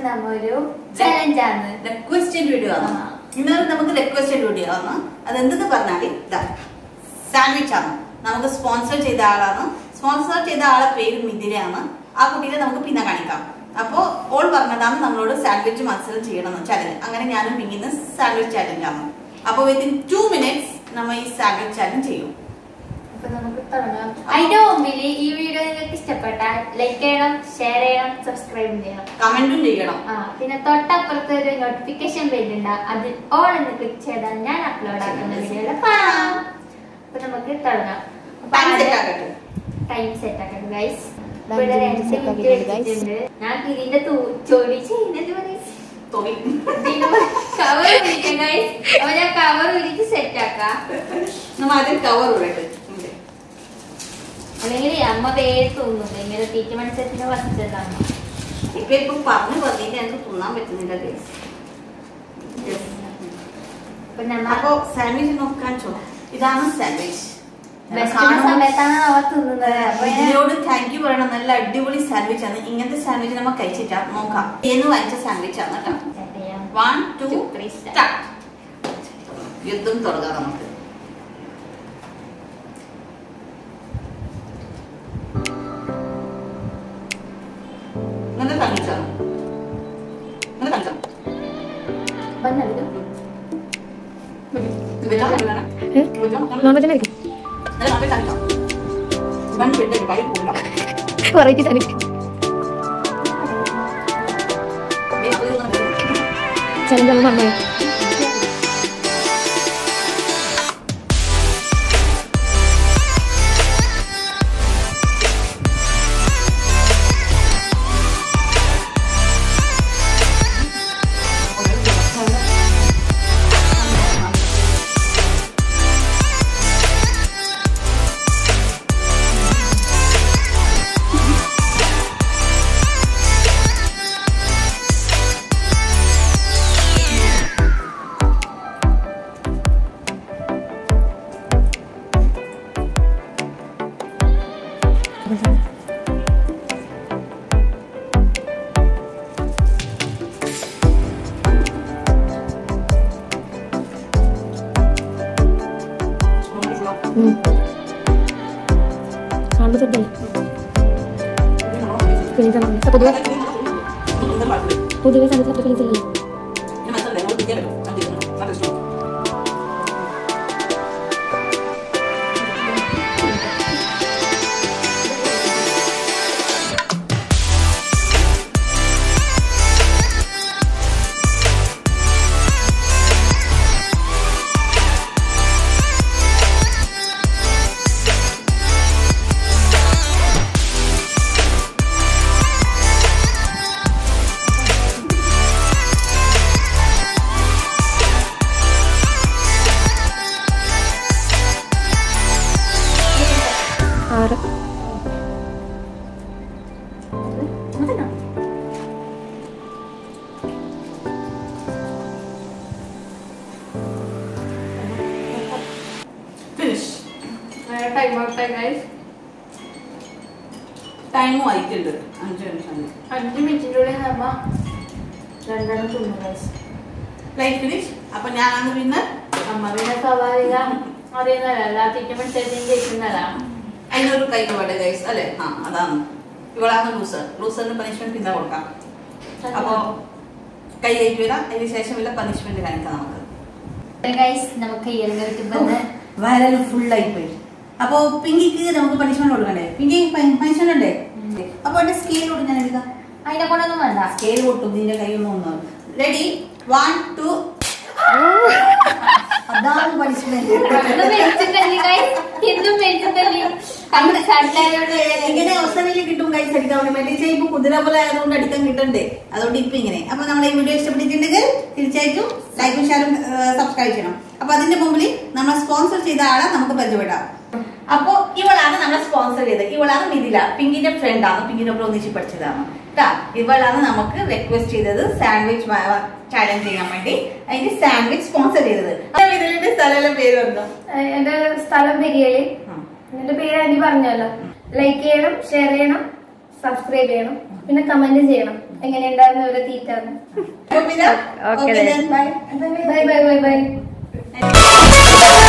നമ്മ ഒരു ചലഞ്ച് ആണ് റിക്വസ്റ്റഡ് വീഡിയോ ആണ് ആ. ഇന്ന് നമുക്ക് റിക്വസ്റ്റഡ് വീഡിയോ ആണ് അതെന്തെന്ന് പറഞ്ഞാൽ ഇതാ സാൻഡ്വിച്ച് ആണ് നമുക്ക് സ്പോൺസർ ചെയ്ത ആളാണ് സ്പോൺസർ ചെയ്ത ആളെ പേര് മിഥിലയാണ് ആ കുട്ടീനെ നമുക്ക് പിന്നെ കാണിക്കാം അപ്പോ ഓൾ പറഞ്ഞതാണ് നമ്മളോട് സാൻഡ്വിച്ച് മത്സരം ചെയ്യണമെന്ന് ചലഞ്ച് അങ്ങനെ ഞാനും പിങ്ങിന്ന് സാൻഡ്വിച്ച് ചലഞ്ച് ആണ് അപ്പൊ വിത്തിൻ ടു മിനിറ്റ്സ് നമ്മൾ ഈ സാൻഡ്വിച്ച് ചലഞ്ച് ചെയ്യും അപ്പൊ നമുക്ക് തുടങ്ങാം അതിന്റെ മുമ്പിൽ ഈ വീഡിയോ നിങ്ങൾക്ക് ഇഷ്ടപ്പെട്ടാൽ ലൈക്ക് ചെയ്യണം ഷെയർ ചെയ്യണം സബ്സ്ക്രൈബ് ചെയ്യണം കമന്റും ചെയ്യണം ആ പിന്നെ തൊട്ടപ്പുറത്ത് ഒരു നോട്ടിഫിക്കേഷൻ ബെൽ ഉണ്ടാവും അതിൽ ഓൾ എന്ന് ക്ലിക്ക് ചെയ്താൽ ഞാൻ അപ്ലോഡ് ആക്കുന്ന വീഡിയോയിൽ കാണാം അപ്പൊ നമുക്ക് തുടങ്ങാം ടൈം സെറ്റ് ആക്കട്ടെ ടൈം സെറ്റ് ആക്കട്ടെ ഗൈസ് Time ഇവിടെ രണ്ട് set മിനിറ്റ് ആക്കിയിട്ടുണ്ട് guys. വെച്ചിട്ടുണ്ട് ഞാൻ ഇതിന്റെ തൂ- ജോലി ചെയ്യുന്നത് പറയും തൊലി കവർ വിരിക്കാം ഗൈസ് അപ്പൊ ഞാൻ കവർ വിരിച്ച് സെറ്റ് ആക്കാം നമ്മൾ ആദ്യം കവർ ഇടട്ടെ അല്ലെങ്കിൽ അമ്മ പേര് തോന്നുന്നു ഇങ്ങനെ തീറ്റ മത്സരത്തിന് വസിച്ചതാണ് ഇപ്പൊ ഇപ്പൊ പറഞ്ഞു പറഞ്ഞിട്ട് എനിക്ക് തിന്നാൻ പറ്റുന്നില്ല ഗൈസ് അപ്പൊ നമ്മ അപ്പൊ സാൻഡ്വിച്ച് നോക്കാൻ ചോ ഇതാണ് സാൻഡ്വിച്ച് ബെസ്റ്റ് സമയത്താണ് അവ തിന്നുന്നത് അപ്പൊ ഞാൻ ഇതിനോട് താങ്ക് യു പറയണം നല്ല അടിപൊളി സാൻഡ്വിച്ച് ആണ് ഇങ്ങനത്തെ സാൻഡ്വിച്ച് നമ്മൾ കഴിച്ചിട്ടാ നോക്കാം എന്ന് വാങ്ങിച്ച സാൻഡ്വിച്ച് ആണ് കേട്ടോ set ചെയ്യാം. One two Two, three, start. Start യുദ്ധം തുടങ്ങാം നമുക്ക് ഇങ്ങനത്തെ സാൻഡ്വിച്ചാണ് ഇങ്ങനത്തെ സാൻഡ്വിച്ചാണ് വന്നത്. വെച്ചാൽ വേണം വെച്ചാൽ നോൺ വെജ് ആയിരിക്കും നല്ല നല്ല സാൻഡ്വിച്ചാണ് വൺ പെട്ടെന്ന് കൈ പോകില്ല വെറൈറ്റി സാൻഡ്വിച്ച് ചലഞ്ച് ആവുമ്പോൾ നന്നായി കാണുമ്പോൾ സെറ്റല്ലേ ഫീലിങ്സ് ആണ് പക്ഷെ പൊതുവെ പൊതുവെ സാൻഡ്വിച്ച് അത്ര ഫീലിങ്സ് ഇല്ലല്ലോ ആറ് ഫിനിഷ് ടൈം ഔട്ട് ആയി ഗൈസ് ടൈമും ആയിട്ടുണ്ട് അഞ്ച് നിമിഷം അഞ്ച് മിനിറ്റിന്റെ ഉള്ളിൽ നമ്മ രണ്ടെണ്ണം തിന്നു ഗൈസ് ലൈഫ് ഫിനിഷ് അപ്പൊ ഞാനാണ് പിന്നെ അമ്മ പിന്നെ സ്വാഭാവിക അറിയുന്നതല്ല എല്ലാ തീറ്റ മത്സരത്തിനും ജയിക്കുന്നതാ അതിനൊരു കൈ പോട്ടെ ഗൈസ് അല്ലേ ആ അതാണ് ഇവളാണ് ലൂസർ ലൂസറിന് പനിഷ്മെന്റ് പിന്നെ കൊടുക്കാം അപ്പോ കൈ കയറ്റി വരാം അതിന് ശേഷം വല്ല പനിഷ്മെന്റ് കാണിക്കാം നമുക്ക് ഗൈസ് നമുക്ക് ഈ യൂട്യൂബിൽ വയറൽ ഫുൾ ആയി പോയി അപ്പോ പിങ്കിക്ക് നമുക്ക് പനിഷ്മെന്റ് കൊടുക്കണ്ടേ പിങ്കി പനിഷ്മെന്റ് ഉണ്ടേ അപ്പൊ എന്റെ സ്കെയിൽ കൊടുക്കും ഞാൻ എടുക്കാം അതിനെ കൊണ്ടൊന്നും വേണ്ട സ്കെയിൽ പൊട്ടും നിന്റെ കയ്യിൽ നിന്ന് റെഡി വൺ ടു അതാണ് പനിഷ്മെന്റ് ഒന്നും മേടിച്ചിട്ടല്ലേ guys? എന്നും മേടിച്ചിട്ടല്ലേ? കണ്ണ് കണ്ടായോണ്ട് ഇങ്ങനെ അവസരത്തിൽ കിട്ടും കൈ അടിക്കാൻ വേണ്ടി മറ്റേ ഇപ്പൊ കുതിര പോലെ ആയതുകൊണ്ട് അടിക്കാൻ കിട്ടണ്ടേ അതുകൊണ്ട് ഇപ്പൊ ഇങ്ങനെ അപ്പൊ നമ്മുടെ ഈ വീഡിയോ ഇഷ്ടപ്പെട്ടിട്ടുണ്ടെങ്കിൽ തീർച്ചയായിട്ടും ലൈക്കും ഷെയറും സബ്സ്ക്രൈബ് ചെയ്യണം അപ്പൊ അതിന്റെ മുമ്പിൽ നമ്മളെ സ്പോൺസർ ചെയ്ത ആളെ നമുക്ക് പരിചയപ്പെടാം അപ്പൊ ഇവളാണ് നമ്മളെ സ്പോൺസർ ചെയ്തത് ഇവളാണ് മിഥില പിങ്കിന്റെ ഫ്രണ്ട് ആണ് പിങ്കിന്റെ ഒപ്പം ഒന്നിച്ച് പഠിച്ചതാണ് ട്ടാ ഇവളാണ് നമുക്ക് റിക്വസ്റ്റ് ചെയ്തത് സാൻഡ്വിച്ച് ചാലഞ്ച് ചെയ്യാൻ വേണ്ടി അതിന്റെ സാൻഡ്വിച്ച് സ്പോൺസർ ചെയ്തത് ആ മിഥിലിന്റെ സ്ഥലം പേര് വന്നു എന്റെ സ്ഥലം പെരിയല് എന്റെ പേര് ആന്റി പറഞ്ഞല്ലോ ലൈക്ക് ചെയ്യണം ഷെയർ ചെയ്യണം സബ്സ്ക്രൈബ് ചെയ്യണം പിന്നെ കമന്റ് ചെയ്യണം എങ്ങനെയുണ്ടായിരുന്നു ഇവരെ തീറ്റാന്ന് അപ്പൊ പിന്നെ Okay okay then. then, bye. Bye bye bye by